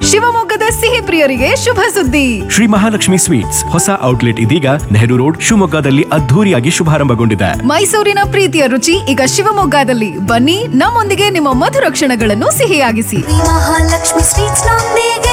ಶಿವಮೊಗ್ಗದ ಸಿಹಿ ಪ್ರಿಯರಿಗೆ ಶುಭ ಸುದ್ದಿ ಶ್ರೀ ಮಹಾಲಕ್ಷ್ಮಿ ಸ್ವೀಟ್ಸ್ ಹೊಸ ಔಟ್ಲೆಟ್ ಇದೀಗ ನೆಹರು ರೋಡ್ ಶಿವಮೊಗ್ಗದಲ್ಲಿ ಅದ್ಧೂರಿಯಾಗಿ ಶುಭಾರಂಭಗೊಂಡಿದೆ ಮೈಸೂರಿನ ಪ್ರೀತಿಯ ರುಚಿ ಈಗ ಶಿವಮೊಗ್ಗದಲ್ಲಿ ಬನ್ನಿ ನಮ್ಮೊಂದಿಗೆ ನಿಮ್ಮ ಮಧುರ ಕ್ಷಣಗಳನ್ನು ಸಿಹಿಯಾಗಿಸಿ ಮಹಾಲಕ್ಷ್ಮಿ ಸ್ವೀಟ್ಸ್ ನೊಂದಿಗೆ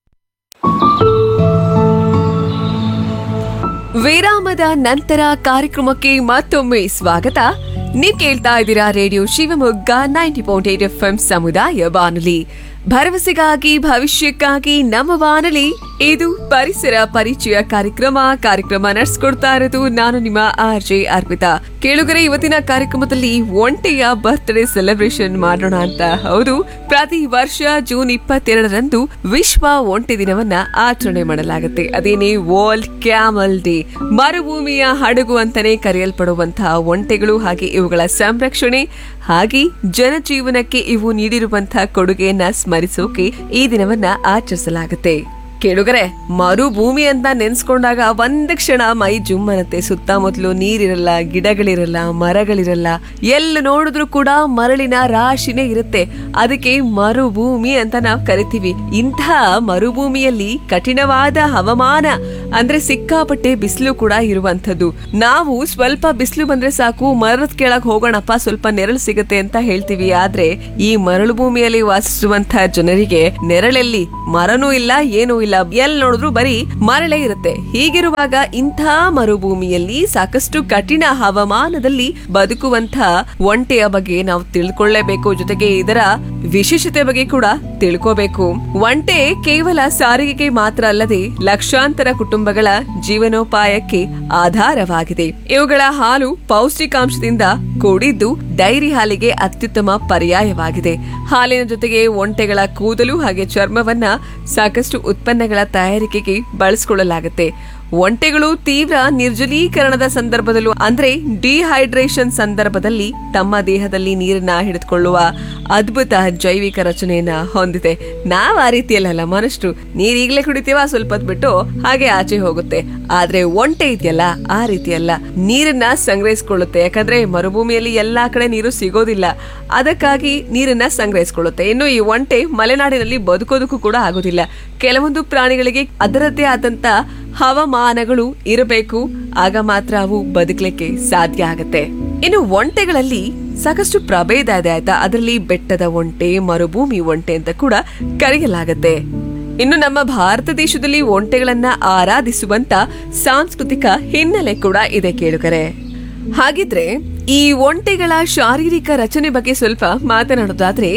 ವಿರಾಮದ ನಂತರ ಕಾರ್ಯಕ್ರಮಕ್ಕೆ ಮತ್ತೊಮ್ಮೆ ಸ್ವಾಗತ ನೀವ್ ಕೇಳ್ತಾ ಇದ್ದೀರಾ radio Shivamogga ninety point eight F ಸಮುದಾಯ ಬಾನುಲಿ ಭರವಸೆಗಾಗಿ ಭವಿಷ್ಯಕ್ಕಾಗಿ ನಮ್ಮ ಬಾನುಲಿ ಇದು ಪರಿಸರ ಪರಿಚಯ ಕಾರ್ಯಕ್ರಮ ಕಾರ್ಯಕ್ರಮ ನಡೆಸ್ಕೊಡ್ತಾ ಇರೋದು ನಾನು ನಿಮ್ಮ ಆರ್ ಜೆ ಅರ್ಪಿತಾ ಕೇಳುಗರೆ ಇವತ್ತಿನ ಕಾರ್ಯಕ್ರಮದಲ್ಲಿ ಒಂಟೆಯ ಬರ್ತ್ಡೇ ಸೆಲೆಬ್ರೇಷನ್ ಮಾಡೋಣ ಅಂತ ಹೌದು ಪ್ರತಿ ವರ್ಷ ಜೂನ್ ಇಪ್ಪತ್ತೆರಡರಂದು ವಿಶ್ವ ಒಂಟೆ ದಿನವನ್ನ ಆಚರಣೆ ಮಾಡಲಾಗುತ್ತೆ ಅದೇನೇ ವರ್ಲ್ಡ್ ಕ್ಯಾಮಲ್ ಡೇ ಮರುಭೂಮಿಯ ಹಡಗು ಅಂತಾನೆ ಕರೆಯಲ್ಪಡುವಂತಹ ಒಂಟೆಗಳು ಹಾಗೆ ಇವುಗಳ ಸಂರಕ್ಷಣೆ ಹಾಗೆ ಜನಜೀವನಕ್ಕೆ ಇವು ನೀಡಿರುವಂತಹ ಕೊಡುಗೆಯನ್ನ ಸ್ಮರಿಸೋಕೆ ಈ ದಿನವನ್ನ ಆಚರಿಸಲಾಗುತ್ತೆ ಕೇಳುಗರೆ ಮರುಭೂಮಿ ಅಂತ ನೆನ್ಸ್ಕೊಂಡಾಗ ಒಂದ್ ಕ್ಷಣ ಮೈ ಜುಮ್ ಅನ್ನತ್ತೆ ಸುತ್ತಮುತ್ತಲು ನೀರಿರಲ್ಲ ಗಿಡಗಳಿರಲ್ಲ ಮರಗಳಿರಲ್ಲ ಎಲ್ಲ ನೋಡಿದ್ರು ಕೂಡ ಮರಳಿನ ರಾಶಿನೇ ಇರುತ್ತೆ ಅದಕ್ಕೆ ಮರುಭೂಮಿ ಅಂತ ನಾವ್ ಕರಿತೀವಿ ಇಂತಹ ಮರುಭೂಮಿಯಲ್ಲಿ ಕಠಿಣವಾದ ಹವಾಮಾನ ಅಂದ್ರೆ ಸಿಕ್ಕಾಪಟ್ಟೆ ಬಿಸಿಲು ಕೂಡ ಇರುವಂತದ್ದು ನಾವು ಸ್ವಲ್ಪ ಬಿಸಿಲು ಬಂದ್ರೆ ಸಾಕು ಮರದ ಕೆಳಗ್ ಹೋಗೋಣಪ್ಪ ಸ್ವಲ್ಪ ನೆರಳು ಸಿಗುತ್ತೆ ಅಂತ ಹೇಳ್ತೀವಿ ಆದ್ರೆ ಈ ಮರಳು ಭೂಮಿಯಲ್ಲಿ ವಾಸಿಸುವಂತಹ ಜನರಿಗೆ ನೆರಳಲ್ಲಿ ಮರನೂ ಇಲ್ಲ ಏನೂ ಇಲ್ಲ ಎಲ್ ನೋಡಿದ್ರು ಬರೀ ಮರಳೇ ಇರುತ್ತೆ ಹೀಗಿರುವಾಗ ಇಂಥ ಮರುಭೂಮಿಯಲ್ಲಿ ಸಾಕಷ್ಟು ಕಠಿಣ ಹವಾಮಾನದಲ್ಲಿ ಬದುಕುವಂತ ಒಂಟೆಯ ಬಗ್ಗೆ ನಾವು ತಿಳ್ಕೊಳ್ಳೇಬೇಕು ಜೊತೆಗೆ ಇದರ ವಿಶೇಷತೆ ಬಗ್ಗೆ ಕೂಡ ತಿಳ್ಕೋಬೇಕು ಒಂಟೆ ಕೇವಲ ಸಾರಿಗೆಗೆ ಮಾತ್ರ ಅಲ್ಲದೆ ಲಕ್ಷಾಂತರ ಕುಟುಂಬಗಳ ಜೀವನೋಪಾಯಕ್ಕೆ ಆಧಾರವಾಗಿದೆ ಇವುಗಳ ಹಾಲು ಪೌಷ್ಟಿಕಾಂಶದಿಂದ ಕೂಡಿದ್ದು ಡೈರಿ ಹಾಲಿಗೆ ಅತ್ಯುತ್ತಮ ಪರ್ಯಾಯವಾಗಿದೆ ಹಾಲಿನ ಜೊತೆಗೆ ಒಂಟೆಗಳ ಕೂದಲು ಹಾಗೆ ಚರ್ಮವನ್ನ ಸಾಕಷ್ಟು ಉತ್ಪನ್ನಗಳ ತಯಾರಿಕೆಗೆ ಬಳಸಿಕೊಳ್ಳಲಾಗುತ್ತೆ ಒಂಟೆಗಳು ತೀವ್ರ ನಿರ್ಜಲೀಕರಣದ ಸಂದರ್ಭದಲ್ಲೂ ಅಂದ್ರೆ ಡಿಹೈಡ್ರೇಷನ್ ಸಂದರ್ಭದಲ್ಲಿ ತಮ್ಮ ದೇಹದಲ್ಲಿ ನೀರನ್ನ ಹಿಡಿದುಕೊಳ್ಳುವ ಅದ್ಭುತ ಜೈವಿಕ ರಚನೆಯನ್ನ ಹೊಂದಿದೆ ನಾವ್ ಆ ರೀತಿಯಲ್ಲ ಮನುಷ್ಯರು ನೀರ್ ಈಗ್ಲೇ ಕುಡಿತೀವ ಸ್ವಲ್ಪ ಹೊತ್ತು ಬಿಟ್ಟು ಹಾಗೆ ಆಚೆ ಹೋಗುತ್ತೆ ಆದ್ರೆ ಒಂಟೆ ಇದೆಯಲ್ಲ ಆ ರೀತಿಯಲ್ಲ ನೀರನ್ನ ಸಂಗ್ರಹಿಸಿಕೊಳ್ಳುತ್ತೆ ಯಾಕಂದ್ರೆ ಮರುಭೂಮಿಯಲ್ಲಿ ಎಲ್ಲಾ ಕಡೆ ನೀರು ಸಿಗೋದಿಲ್ಲ ಅದಕ್ಕಾಗಿ ನೀರನ್ನ ಸಂಗ್ರಹಿಸಿಕೊಳ್ಳುತ್ತೆ ಇನ್ನು ಈ ಒಂಟೆ ಮಲೆನಾಡಿನಲ್ಲಿ ಬದುಕೋದಕ್ಕೂ ಕೂಡ ಆಗೋದಿಲ್ಲ ಕೆಲವೊಂದು ಪ್ರಾಣಿಗಳಿಗೆ ಅದರದ್ದೇ ಆದಂತ ಹವಾಮಾನಗಳು ಇರಬೇಕು ಆಗ ಮಾತ್ರ ಅವು ಬದುಕಲಿಕ್ಕೆ ಸಾಧ್ಯ ಆಗತ್ತೆ ಇನ್ನು ಒಂಟೆಗಳಲ್ಲಿ ಸಾಕಷ್ಟು ಪ್ರಭೇದ ಇದೆ ಆಯ್ತಾ ಅದರಲ್ಲಿ ಬೆಟ್ಟದ ಒಂಟೆ ಮರುಭೂಮಿ ಒಂಟೆ ಅಂತ ಕೂಡ ಕರೆಯಲಾಗತ್ತೆ ಇನ್ನು ನಮ್ಮ ಭಾರತ ದೇಶದಲ್ಲಿ ಒಂಟೆಗಳನ್ನ ಆರಾಧಿಸುವಂತ ಸಾಂಸ್ಕೃತಿಕ ಹಿನ್ನೆಲೆ ಕೂಡ ಇದೆ ಕೇಳುಗರೆ ಹಾಗಿದ್ರೆ ಈ ಒಂಟೆಗಳ ಶಾರೀರಿಕ ರಚನೆ ಬಗ್ಗೆ ಸ್ವಲ್ಪ ಮಾತನಾಡೋದಾದ್ರೆ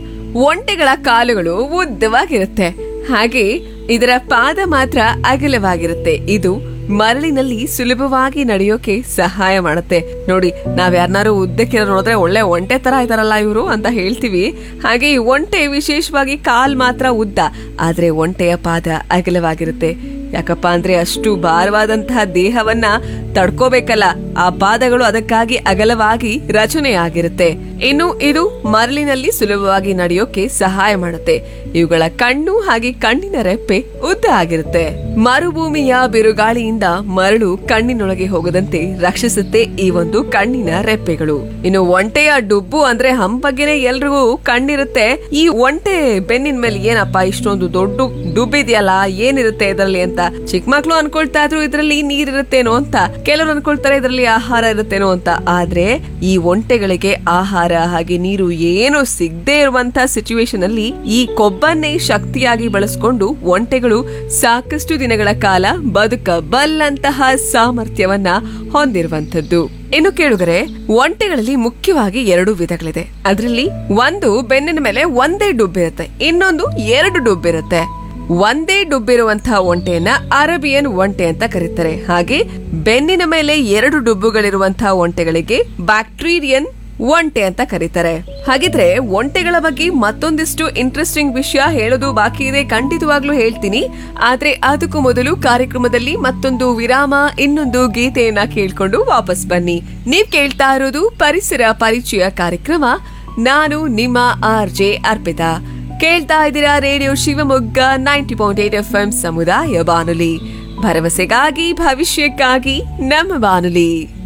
ಒಂಟೆಗಳ ಕಾಲುಗಳು ಉದ್ದವಾಗಿರುತ್ತೆ ಹಾಗೆ ಇದರ ಪಾದ ಮಾತ್ರ ಅಗಲವಾಗಿರುತ್ತೆ ಇದು ಮರಳಿನಲ್ಲಿ ಸುಲಭವಾಗಿ ನಡೆಯೋಕೆ ಸಹಾಯ ಮಾಡುತ್ತೆ ನೋಡಿ ನಾವ್ ಯಾರನ್ನಾರು ಉದ್ದಕ್ಕಿರೋ ನೋಡಿದ್ರೆ ಒಳ್ಳೆ ಒಂಟೆ ತರ ಇದಾರಲ್ಲ ಇವರು ಅಂತ ಹೇಳ್ತೀವಿ ಹಾಗೆ ಈ ಒಂಟೆ ವಿಶೇಷವಾಗಿ ಕಾಲ್ ಮಾತ್ರ ಉದ್ದ ಆದ್ರೆ ಒಂಟೆಯ ಪಾದ ಅಗಲವಾಗಿರುತ್ತೆ ಯಾಕಪ್ಪ ಅಂದ್ರೆ ಅಷ್ಟು ಭಾರವಾದಂತಹ ದೇಹವನ್ನ ತಡ್ಕೋಬೇಕಲ್ಲ ಆ ಪಾದಗಳು ಅದಕ್ಕಾಗಿ ಅಗಲವಾಗಿ ರಚನೆಯಾಗಿರುತ್ತೆ ಇನ್ನು ಇದು ಮರಳಿನಲ್ಲಿ ಸುಲಭವಾಗಿ ನಡೆಯೋಕೆ ಸಹಾಯ ಮಾಡುತ್ತೆ ಇವುಗಳ ಕಣ್ಣು ಹಾಗೆ ಕಣ್ಣಿನ ರೆಪ್ಪೆ ಉದ್ದ ಆಗಿರುತ್ತೆ ಮರುಭೂಮಿಯ ಬಿರುಗಾಳಿಯಿಂದ ಮರಳು ಕಣ್ಣಿನೊಳಗೆ ಹೋಗದಂತೆ ರಕ್ಷಿಸುತ್ತೆ ಈ ಒಂದು ಕಣ್ಣಿನ ರೆಪ್ಪೆಗಳು ಇನ್ನು ಒಂಟೆಯ ಡುಬ್ಬು ಅಂದ್ರೆ ಹಂಪಗೆನೆ ಎಲ್ರಿಗೂ ಕಣ್ಣಿರುತ್ತೆ ಈ ಒಂಟೆ ಬೆನ್ನಿನ ಮೇಲೆ ಏನಪ್ಪ ಇಷ್ಟೊಂದು ದೊಡ್ಡ ಡುಬ್ಬಿದೆಯಲ್ಲ ಏನಿರುತ್ತೆ ಇದರಲ್ಲಿ ಅಂತ ಚಿಕ್ಕ ಮಕ್ಳು ಅನ್ಕೊಳ್ತಾ ಇದ್ರು ಇದ್ರಲ್ಲಿ ನೀರಿರುತ್ತೇನೋ ಅಂತ ಕೆಲವರು ಅನ್ಕೊಳ್ತಾರೆ ಇದರಲ್ಲಿ ಆಹಾರ ಇರುತ್ತೇನೋ ಅಂತ ಆದ್ರೆ ಈ ಒಂಟೆಗಳಿಗೆ ಆಹಾರ ಹಾಗೆ ನೀರು ಏನು ಸಿಗದೆ ಇರುವಂತ ಸಿಚುವೇಶನ್ ಅಲ್ಲಿ ಈ ಕೊಬ್ಬನ್ನೇ ಶಕ್ತಿಯಾಗಿ ಬಳಸ್ಕೊಂಡು ಒಂಟೆಗಳು ಸಾಕಷ್ಟು ದಿನಗಳ ಕಾಲ ಬದುಕಬಲ್ಲಂತಹ ಸಾಮರ್ಥ್ಯವನ್ನ ಹೊಂದಿರುವಂತದ್ದು ಇನ್ನು ಕೇಳುಗರೆ ಒಂಟೆಗಳಲ್ಲಿ ಮುಖ್ಯವಾಗಿ ಎರಡು ವಿಧಗಳಿದೆ ಅದರಲ್ಲಿ ಒಂದು ಬೆನ್ನಿನ ಮೇಲೆ ಒಂದೇ ಡುಬ್ಬಿರುತ್ತೆ ಇನ್ನೊಂದು ಎರಡು ಡುಬ್ಬಿರುತ್ತೆ ಒಂದೇ ಡುಬ್ಬಿರುವಂತಹ ಒಂಟೆಯನ್ನ ಅರಬಿಯನ್ ಒಂಟೆ ಅಂತ ಕರೀತಾರೆ ಹಾಗೆ ಬೆನ್ನಿನ ಮೇಲೆ ಎರಡು ಡುಬ್ಬುಗಳಿರುವಂತಹ ಒಂಟೆಗಳಿಗೆ ಬ್ಯಾಕ್ಟೀರಿಯನ್ ಒಂಟೆ ಅಂತ ಕರೀತಾರೆ ಹಾಗಿದ್ರೆ ಒಂಟೆಗಳ ಬಗ್ಗೆ ಮತ್ತೊಂದಿಷ್ಟು ಇಂಟ್ರೆಸ್ಟಿಂಗ್ ವಿಷಯ ಹೇಳೋದು ಬಾಕಿ ಇದೆ ಖಂಡಿತವಾಗ್ಲೂ ಹೇಳ್ತೀನಿ ಆದ್ರೆ ಅದಕ್ಕೂ ಮೊದಲು ಕಾರ್ಯಕ್ರಮದಲ್ಲಿ ಮತ್ತೊಂದು ವಿರಾಮ ಇನ್ನೊಂದು ಗೀತೆಯನ್ನ ಕೇಳ್ಕೊಂಡು ವಾಪಸ್ ಬನ್ನಿ ನೀವ್ ಕೇಳ್ತಾ ಇರೋದು ಪರಿಸರ ಪರಿಚಯ ಕಾರ್ಯಕ್ರಮ ನಾನು ನಿಮ್ಮ ಆರ್ ಜೆ ಅರ್ಪಿತಾ ಕೇಳ್ತಾ ಇದ್ದೀರಾ radio Shivamogga ninety point eight F M ಸಮುದಾಯ ಬಾನುಲಿ ಭರವಸೆಗಾಗಿ ಭವಿಷ್ಯಕ್ಕಾಗಿ ನಮ್ಮ ಬಾನುಲಿ